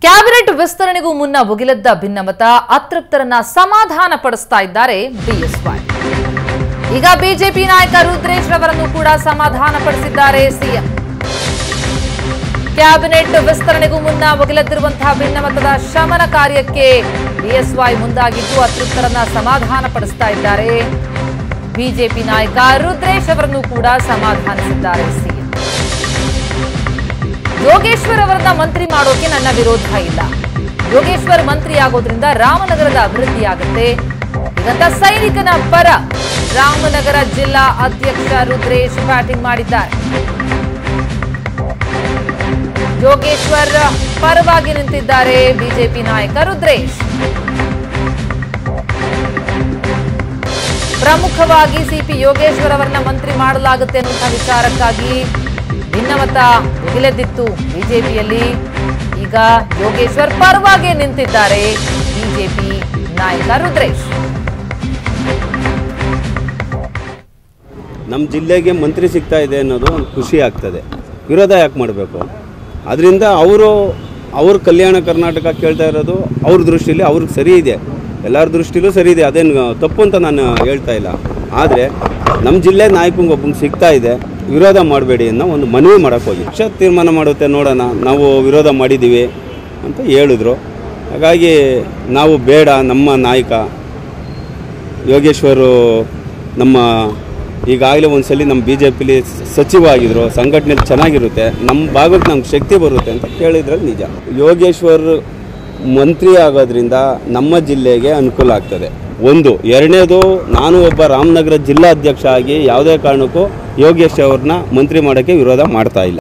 cabinet ವಿಸ್ತರಣೆಗೂ ಮುನ್ನ ಭುಗಿಲೆದ್ದ ಭಿನ್ನಮತ ಅತೃಪ್ತರನ್ನ ಸಮಾಧಾನ ಪಡಿಸ್ತಾ ಇದ್ದಾರೆ ಬಿಎಸ್ವೈ ಈಗ ಬಿಜೆಪಿ ನಾಯಕ ರುದ್ರೇಶ್ ರವರನ್ನು ಕೂಡ ಸಮಾಧಾನ ಪಡಿಸಿದ್ದಾರೆ ಸಿಎಂ ಕ್ಯಾಬಿನೆಟ್ ವಿಸ್ತರಣೆಗೂ ಮುನ್ನ ಭುಗಿಲೆದ್ದಿರುವಂತಹ ಭಿನ್ನಮತದ ಶಮನ ಕಾರ್ಯಕ್ಕೆ ಬಿಎಸ್ವೈ ಮುಂದಾಗಿದ್ದು ಅತೃಪ್ತರನ್ನ ಸಮಾಧಾನ ಪಡಿಸ್ತಾ ಇದ್ದಾರೆ ಬಿಜೆಪಿ ನಾಯಕ ರುದ್ರೇಶ್ ಅವರನ್ನು ಕೂಡ ಸಮಾಧಾನಿಸಿದ್ದಾರೆ ಸಿಎಂ ಯೋಗೇಶ್ವರ್ ಅವರನ್ನ ಮಂತ್ರಿ ಮಾಡೋಕೆ ನನ್ನ ವಿರೋಧ ಇಲ್ಲ ಯೋಗೇಶ್ವರ್ ಮಂತ್ರಿ ಆಗೋದ್ರಿಂದ ರಾಮನಗರದ ಅಭಿವೃದ್ಧಿ ಆಗುತ್ತೆ ಹೀಗಂತ ಸೈನಿಕನ ಪರ ರಾಮನಗರ ಜಿಲ್ಲಾ ಅಧ್ಯಕ್ಷ ರುದ್ರೇಶ್ ಬ್ಯಾಟಿಂಗ್ ಮಾಡಿದ್ದಾರೆ ಯೋಗೇಶ್ವರ್ ಪರವಾಗಿ ನಿಂತಿದ್ದಾರೆ ಬಿಜೆಪಿ ನಾಯಕ ರುದ್ರೇಶ್ ಪ್ರಮುಖವಾಗಿ ಸಿಪಿ ಯೋಗೇಶ್ವರ್ ಅವರನ್ನ ಮಂತ್ರಿ ಮಾಡಲಾಗುತ್ತೆ ಅನ್ನುವಂತಹ ವಿಚಾರಕ್ಕಾಗಿ ಭಿನ್ನಮತ ಮುಗಿಲೆದ್ದಿತ್ತು ಬಿಜೆಪಿಯಲ್ಲಿ ಈಗ ಯೋಗೇಶ್ವರ್ ಪರವಾಗಿ ನಿಂತಿದ್ದಾರೆ ಬಿಜೆಪಿ ನಾಯಕ ರುದ್ರೇಶ್ ನಮ್ಮ ಜಿಲ್ಲೆಗೆ ಮಂತ್ರಿ ಸಿಗ್ತಾ ಇದೆ ಅನ್ನೋದು ಒಂದು ಖುಷಿ ಆಗ್ತದೆ ವಿರೋಧ ಯಾಕೆ ಮಾಡಬೇಕು ಅದರಿಂದ ಅವರು ಅವ್ರ ಕಲ್ಯಾಣ ಕರ್ನಾಟಕ ಕೇಳ್ತಾ ಇರೋದು ಅವ್ರ ದೃಷ್ಟಿಲಿ ಅವ್ರಿಗೆ ಸರಿ ಇದೆ ಎಲ್ಲರ ದೃಷ್ಟಿಲೂ ಸರಿ ಇದೆ ಅದೇನು ತಪ್ಪು ಅಂತ ನಾನು ಹೇಳ್ತಾ ಇಲ್ಲ ಆದರೆ ನಮ್ಮ ಜಿಲ್ಲೆ ನಾಯಕಂಗೆ ಒಬ್ಬಂಗೆ ಸಿಗ್ತಾ ಇದೆ ವಿರೋಧ ಮಾಡಬೇಡಿ ಅನ್ನೋ ಒಂದು ಮನವಿ ಮಾಡೋಕ್ಕೆ ಹೋಗಿ ಪಕ್ಷ ತೀರ್ಮಾನ ಮಾಡುತ್ತೆ ನೋಡೋಣ ನಾವು ವಿರೋಧ ಮಾಡಿದ್ದೀವಿ ಅಂತ ಹೇಳಿದ್ರು ಹಾಗಾಗಿ ನಾವು ಬೇಡ ನಮ್ಮ ನಾಯಕ ಯೋಗೇಶ್ವರು ನಮ್ಮ ಈಗಾಗಲೇ ಒಂದ್ಸಲಿ ನಮ್ಮ ಬಿ ಜೆ ಪಿಲಿ ಸಚಿವ ಆಗಿದ್ರು ಸಂಘಟನೆ ಚೆನ್ನಾಗಿರುತ್ತೆ ನಮ್ಮ ಭಾಗಕ್ಕೆ ನಮ್ಗೆ ಶಕ್ತಿ ಬರುತ್ತೆ ಅಂತ ಕೇಳಿದ್ರಲ್ಲಿ ನಿಜ ಯೋಗೇಶ್ವರ್ ಮಂತ್ರಿ ಆಗೋದ್ರಿಂದ ನಮ್ಮ ಜಿಲ್ಲೆಗೆ ಅನುಕೂಲ ಆಗ್ತದೆ ಒಂದು ಎರಡನೇದು ನಾನು ಒಬ್ಬ ರಾಮನಗರ ಜಿಲ್ಲಾ ಅಧ್ಯಕ್ಷ ಆಗಿ ಯಾವುದೇ ಕಾರಣಕ್ಕೂ ಯೋಗೇಶ್ ಅವ್ರನ್ನ ಮಂತ್ರಿ ಮಾಡೋಕ್ಕೆ ವಿರೋಧ ಮಾಡ್ತಾ ಇಲ್ಲ